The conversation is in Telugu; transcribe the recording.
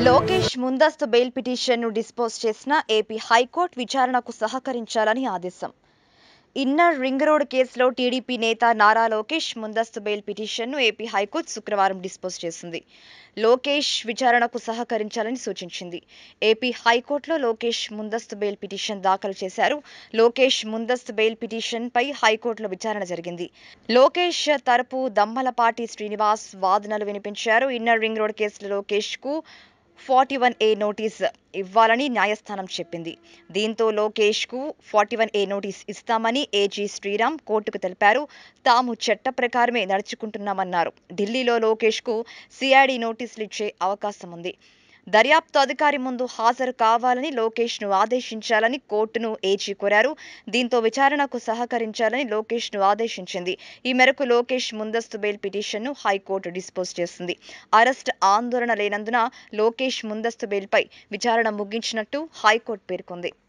లోకేష్ ముందస్తు బెయిల్ పిటిషన్ను డిస్పోజ్ చేసిన ఏపీ హైకోర్టు విచారణకు సహకరించాలని ఆదేశం ఇన్నర్ రింగ్ రోడ్ కేసులో టీడీపీ నేత నారా లోకేష్ ముందస్తు బెయిల్ పిటిషన్ను ఏపీ హైకోర్టు శుక్రవారం డిస్పోజ్ చేసింది లోకేష్ విచారణకు సహకరించాలని సూచించింది ఏపీ హైకోర్టులో లోకేష్ ముందస్తు బెయిల్ పిటిషన్ దాఖలు చేశారు లోకేష్ ముందస్తు బెయిల్ పిటిషన్పై హైకోర్టులో విచారణ జరిగింది లోకేష్ తరపు దమ్మలపాటి శ్రీనివాస్ వాదనలు వినిపించారు ఇన్నర్ రింగ్ రోడ్ కేసులో లోకేష్కు ఫార్టీ వన్ ఏ నోటీస్ ఇవ్వాలని న్యాయస్థానం చెప్పింది దీంతో లోకేష్కు ఫార్టీ వన్ ఏ నోటీస్ ఇస్తామని ఏజీ శ్రీరామ్ కోర్టుకు తెలిపారు తాము చట్ట ప్రకారమే నడుచుకుంటున్నామన్నారు ఢిల్లీలో లోకేష్కు సిఐడి నోటీసులు ఇచ్చే అవకాశం ఉంది దర్యాప్తు అధికారి ముందు హాజరు కావాలని లోకేష్ను ఆదేశించాలని కోర్టును ఏజీ కోరారు దీంతో విచారణకు సహకరించాలని లోకేష్ను ఆదేశించింది ఈ మేరకు లోకేష్ ముందస్తు బెయిల్ పిటిషన్ను హైకోర్టు డిస్పోజ్ చేసింది అరెస్ట్ ఆందోళన లేనందున లోకేష్ ముందస్తు బెయిల్పై విచారణ ముగించినట్టు హైకోర్టు పేర్కొంది